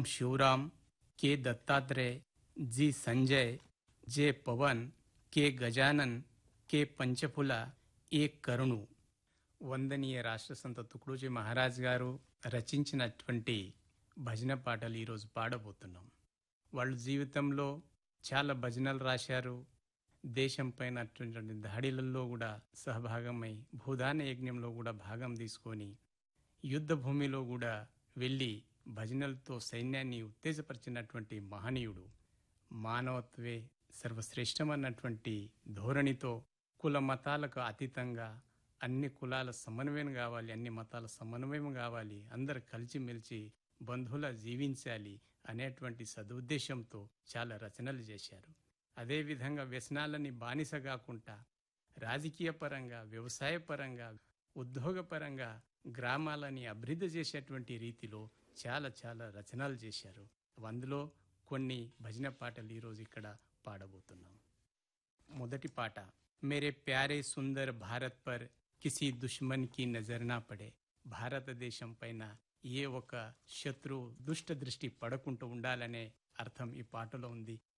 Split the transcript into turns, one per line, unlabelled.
शिवराम के दत्तात्रेय जी संजय जे पवन के गजानन के పంచఫుల ఏ కరుణు వందనీయ రాష్ట్ర సంత తుకుడూజీ మహారాజ్ గారు రచించినటువంటి భజన పాటలు ఈరోజు పాడబోతున్నాం వాళ్ళు జీవితంలో చాలా భజనలు రాశారు దేశం పైన అటువంటి దాడిలలో కూడా సహభాగమై భూదాన యజ్ఞంలో కూడా భాగం తీసుకొని యుద్ధ భూమిలో కూడా వెళ్ళి భజనలతో సైన్యాన్ని ఉత్తేజపరిచినటువంటి మహనీయుడు మానవత్వే సర్వశ్రేష్టమన్నటువంటి ధోరణితో కుల మతాలకు అతీతంగా అన్ని కులాల సమన్వయం కావాలి అన్ని మతాల సమన్వయం కావాలి అందరు కలిసిమెలిసి బంధువులా జీవించాలి అనేటువంటి సదుద్దేశంతో చాలా రచనలు చేశారు అదేవిధంగా వ్యసనాలని బానిస కాకుండా రాజకీయ పరంగా వ్యవసాయ పరంగా ఉద్యోగపరంగా గ్రామాలని అభివృద్ధి చేసేటువంటి రీతిలో చాలా చాలా రచనలు చేశారు అందులో కొన్ని భజన పాటలు ఈరోజు ఇక్కడ పాడబోతున్నాం మొదటి పాట మేరే ప్యారే సుందర్ భారత్ పర్ కిసి దుష్మన్ కి నజర్ నా పడే భారతదేశం పైన ఏ ఒక శత్రు దుష్ట దృష్టి పడకుండా ఉండాలనే అర్థం ఈ పాటలో ఉంది